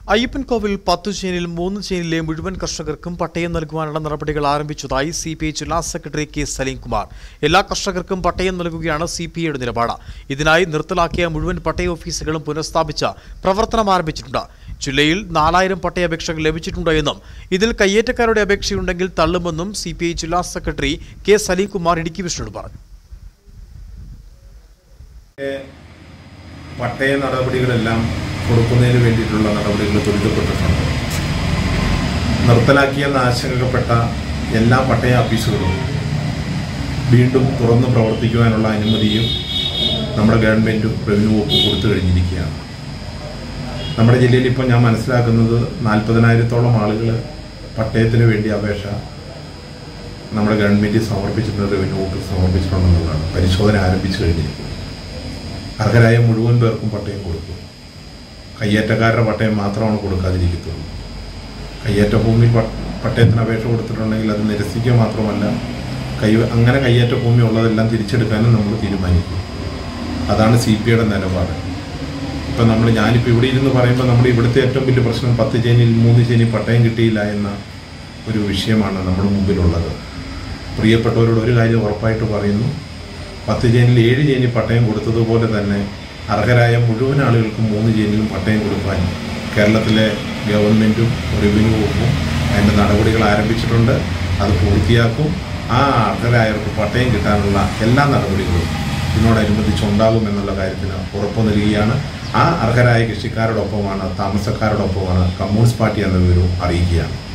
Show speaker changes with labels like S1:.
S1: അയ്യപ്പൻകോവിൽ പത്തു ചേനിൽ മൂന്ന് ചേനിലെ മുഴുവൻ കർഷകർക്കും പട്ടയം നൽകുവാനുള്ള നടപടികൾ ആരംഭിച്ചതായി സി പി ഐ ജില്ലാ സെക്രട്ടറി കെ സലീംകുമാർ എല്ലാ കർഷകർക്കും പട്ടയം നൽകുകയാണ് സി പി ഐയുടെ നിലപാട് ഇതിനായി നിർത്തലാക്കിയ മുഴുവൻ പട്ടയ ഓഫീസുകളും പുനഃസ്ഥാപിച്ച് പ്രവർത്തനം ആരംഭിച്ചിട്ടുണ്ട് ജില്ലയിൽ നാലായിരം പട്ടയാപേക്ഷകൾ ലഭിച്ചിട്ടുണ്ട് എന്നും ഇതിൽ കയ്യേറ്റക്കാരുടെ അപേക്ഷയുണ്ടെങ്കിൽ തള്ളുമെന്നും സി പി ഐ ജില്ലാ സെക്രട്ടറി കെ സലീംകുമാർ ഇടുക്കി വിഷ്ണുവിനോട് പറഞ്ഞു
S2: പട്ടയ നടപടികളെല്ലാം കൊടുക്കുന്നതിന് വേണ്ടിയിട്ടുള്ള നടപടികൾ ത്വരിതപ്പെട്ടിട്ടുണ്ട് നിർത്തലാക്കിയെന്ന് ആശങ്കപ്പെട്ട എല്ലാ പട്ടയ ഓഫീസുകളും വീണ്ടും തുറന്ന് പ്രവർത്തിക്കുവാനുള്ള അനുമതിയും നമ്മുടെ ഗവൺമെൻറ്റും റവന്യൂ വകുപ്പും കൊടുത്തു കഴിഞ്ഞിരിക്കുകയാണ് നമ്മുടെ ജില്ലയിൽ ഇപ്പോൾ ഞാൻ മനസ്സിലാക്കുന്നത് നാൽപ്പതിനായിരത്തോളം ആളുകൾ പട്ടയത്തിന് വേണ്ടി അപേക്ഷ നമ്മുടെ ഗവൺമെൻറ് സമർപ്പിച്ചിട്ടുണ്ട് റവന്യൂ വകുപ്പിൽ സമർപ്പിച്ചിട്ടുണ്ടെന്നുള്ളതാണ് പരിശോധന ആരംഭിച്ചു കഴിഞ്ഞിരിക്കുന്നത് അർഹരായ മുഴുവൻ പേർക്കും പട്ടയം കൊടുക്കും കയ്യേറ്റക്കാരുടെ പട്ടയം മാത്രമാണ് കൊടുക്കാതിരിക്കത്തുള്ളൂ കയ്യേറ്റ ഭൂമി പ- പട്ടയത്തിന് അപേക്ഷ കൊടുത്തിട്ടുണ്ടെങ്കിൽ അത് നിരസിക്കുക മാത്രമല്ല കൈ അങ്ങനെ കയ്യേറ്റ ഭൂമി ഉള്ളതെല്ലാം തിരിച്ചെടുക്കാനും നമ്മൾ തീരുമാനിക്കും അതാണ് സി പി ഐയുടെ നിലപാട് ഇപ്പം നമ്മൾ ഞാനിപ്പോൾ ഇവിടെ ഇരുന്ന് പറയുമ്പോൾ നമ്മുടെ ഇവിടുത്തെ ഏറ്റവും വലിയ പ്രശ്നം പത്ത് ചേനിയിൽ മൂന്ന് ചേനി പട്ടയം കിട്ടിയില്ല എന്ന ഒരു വിഷയമാണ് നമ്മുടെ മുമ്പിലുള്ളത് പ്രിയപ്പെട്ടവരോട് ഒരു കാര്യം ഉറപ്പായിട്ട് പറയുന്നു പത്ത് ചേനിൽ ഏഴ് ചേനി പട്ടയം കൊടുത്തതുപോലെ തന്നെ അർഹരായ മുഴുവൻ ആളുകൾക്കും മൂന്ന് ചേനിലും പട്ടയം കൊടുക്കാൻ കേരളത്തിലെ ഗവൺമെൻറ്റും റവന്യൂ വകുപ്പും അതിൻ്റെ നടപടികൾ ആരംഭിച്ചിട്ടുണ്ട് അത് പൂർത്തിയാക്കും ആ അർഹരായവർക്ക് പട്ടയം കിട്ടാനുള്ള എല്ലാ നടപടികളും ഇതിനോടനുബന്ധിച്ചുണ്ടാകുമെന്നുള്ള കാര്യത്തിന് ഉറപ്പു നൽകുകയാണ് ആ അർഹരായ കൃഷിക്കാരോടൊപ്പമാണ് താമസക്കാരോടൊപ്പമാണ് കമ്മ്യൂണിസ്റ്റ് പാർട്ടി എന്ന വിവരവും അറിയിക്കുകയാണ്